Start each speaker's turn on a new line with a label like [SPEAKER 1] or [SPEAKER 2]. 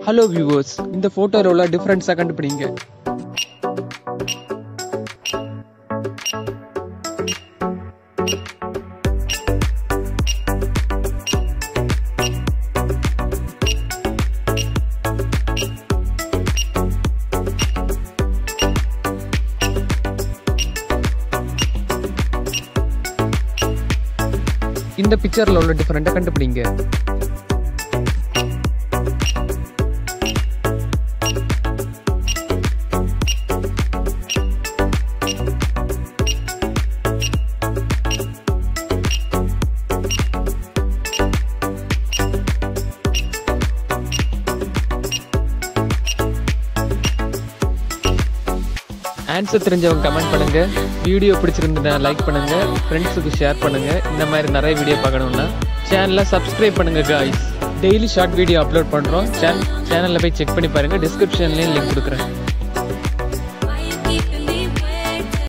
[SPEAKER 1] hello viewers இந்த ஃபோட்டோவில் உள்ள டிஃப்ரென்ஸாக கண்டுபிடிங்க இந்த பிக்சரில் உள்ள டிஃப்ரெண்ட்டை கண்டுபிடிங்க ஆன்சர் தெரிஞ்சவங்க கமெண்ட் பண்ணுங்க வீடியோ பிடிச்சிருந்தா லைக் பண்ணுங்க ஃப்ரெண்ட்ஸுக்கு ஷேர் பண்ணுங்க இந்த மாதிரி நிறைய வீடியோ பார்க்கணும்னா சேனலை சப்ஸ்கிரைப் பண்ணுங்க guys daily short video upload பண்ணுறோம் சேனலில் போய் செக் பண்ணி பாருங்க டிஸ்கிரிப்ஷன்லேயும் லிங்க் கொடுக்குறேன்